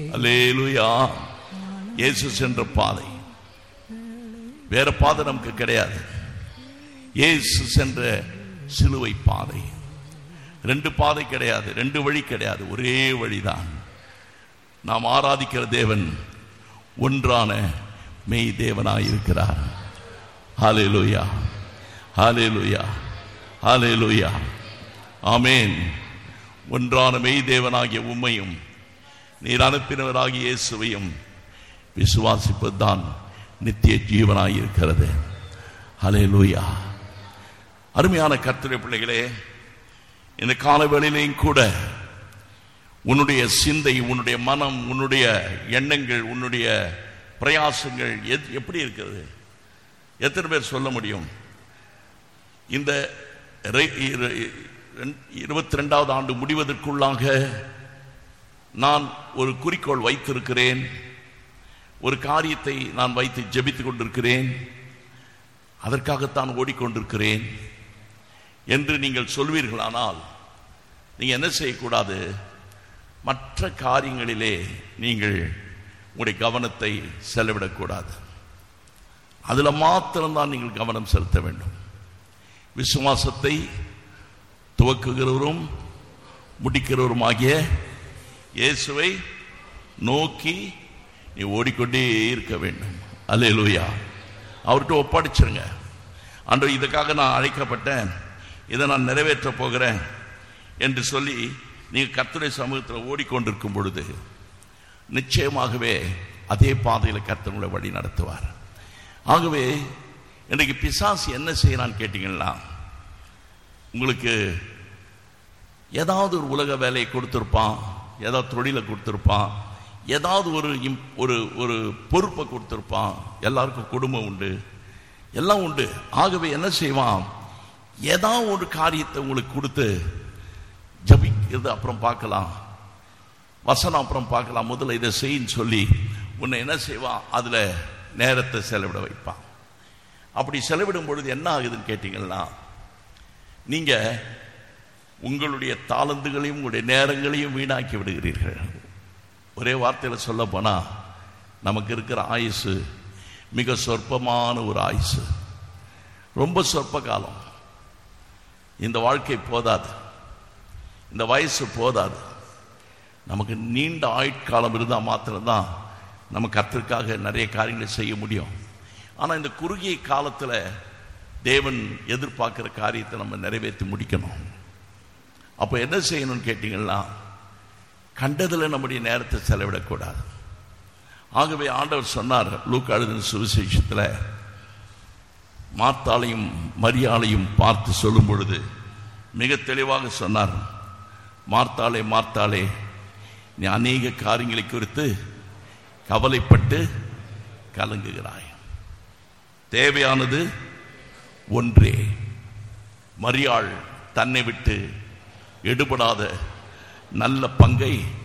அல்லேலூயா இயேசு சென்ற பாதை வேற பாதை நமக்கு கிடையாது இயேசு சென்ற சிலுவை பாதை ரெண்டு பாதை கிடையாது ரெண்டு வழி கிடையாது ஒரே வழிதான் நாம் ஆராதிக்கிற தேவன் ஒன்றான மெய் தேவனாய் இருக்கிறார் ஹalleluya ஹalleluya ஹalleluya ஆமென் ஒன்றான மெய் தேவனாகிய உம்மையும் நீர் அனுப்பினவராகிய இயேசுவையும் விசுவாசிப்பதுதான் நித்திய ஜீவனாய் இருக்கிறது ஹalleluya அருமையான கர்த்தருடைய பிள்ளைகளே இந்த காலவேளையிலையும் கூட உன்னுடைய சிந்தை உன்னுடைய மனம் உன்னுடைய எண்ணங்கள் உன்னுடைய பிரயாசங்கள் எத்- எப்படி இருக்கிறது எத்தனை பேர் சொல்ல முடியும் இந்த இருபத்தி ரெண்டாவது ஆண்டு முடிவதற்குள்ளாக நான் ஒரு குறிக்கோள் வைத்திருக்கிறேன் ஒரு காரியத்தை நான் வைத்து ஜெபித்துக் கொண்டிருக்கிறேன் அதற்காகத்தான் ஓடிக்கொண்டிருக்கிறேன் என்று நீங்கள் சொல்வீர்களானால் நீங்க என்ன செய்யக்கூடாது மற்ற காரியங்களிலே நீங்கள் உங்களுடைய கவனத்தை செலவிடக்கூடாது அதுல மாத்திரம்தான் நீங்கள் கவனம் செலுத்த வேண்டும் விசுவாசத்தை துவக்குகிறவரும் முடிக்கிறவருமாகிய இயேசுவை நோக்கி நீ ஓடிக்கொண்டே இருக்க வேண்டும் அல்லேலூயா அவர்கிட்ட ஒப்படைச்சிருங்க அன்று இதுக்காக நான் அழைக்கப்பட்டேன் இதை நான் நிறைவேற்ற போகிறேன் என்று சொல்லி நீங்கள் கர்த்தருடைய சமூகத்தில் ஓடிக்கொண்டிருக்கும் பொழுது நிச்சயமாகவே அதே பாதையில் கர்த்தனுடைய வழி நடத்துவார் ஆகவே இன்றைக்கு பிசாசு என்ன செய்யறான்னு கேட்டீங்கன்னா உங்களுக்கு ஏதாவது ஒரு உலக வேலையை கொடுத்துருப்பான் ஏதாவது தொழிலை கொடுத்துருப்பான் ஏதாவது ஒரு இம்- ஒரு ஒரு பொறுப்பை கொடுத்துருப்பான் எல்லாருக்கும் குடும்பம் உண்டு எல்லாம் உண்டு ஆகவே என்ன செய்வான் ஏதாவது ஒரு காரியத்தை உங்களுக்கு கொடுத்து ஜபிக்கிறது அப்புறம் பார்க்கலாம் வசனம் அப்புறம் பார்க்கலாம் முதல்ல இதை செய்யின்னு சொல்லி உன்னை என்ன செய்வான் அதுல நேரத்தை செலவிட வைப்பான் அப்படி செலவிடும் பொழுது என்ன ஆகுதுன்னு கேட்டீங்கன்னா நீங்க உங்களுடைய தாளந்துகளையும் உங்களுடைய நேரங்களையும் வீணாக்கி விடுகிறீர்கள் ஒரே வார்த்தையில் சொல்ல போனா நமக்கு இருக்கிற ஆயுசு மிக சொற்பமான ஒரு ஆயுசு ரொம்ப சொற்ப காலம் இந்த வாழ்க்கை போதாது இந்த வயசு போதாது நமக்கு நீண்ட ஆயுட்காலம் இருந்தால் மாத்திரம்தான் நம்ம கத்திற்காக நிறைய காரியங்களை செய்ய முடியும் ஆனால் இந்த குறுகிய காலத்தில் தேவன் எதிர்பார்க்கிற காரியத்தை நம்ம நிறைவேற்றி முடிக்கணும் அப்போ என்ன செய்யணும்னு கேட்டிங்கன்னா கண்டதில் நம்முடைய நேரத்தை செலவிடக்கூடாது ஆகவே ஆண்டவர் சொன்னார் லூக்கா எழுதின சுவிசேஷத்தில் மார்த்தாளையும் மரியாளையும் பார்த்து சொல்லும் பொழுது மிக தெளிவாக சொன்னார் மார்த்தாளே மார்த்தாளே நீ அநேக காரியங்களை குறித்து கவலைப்பட்டு கலங்குகிறாய் தேவையானது ஒன்றே மரியாள் தன்னை விட்டு எடுபடாத நல்ல பங்கை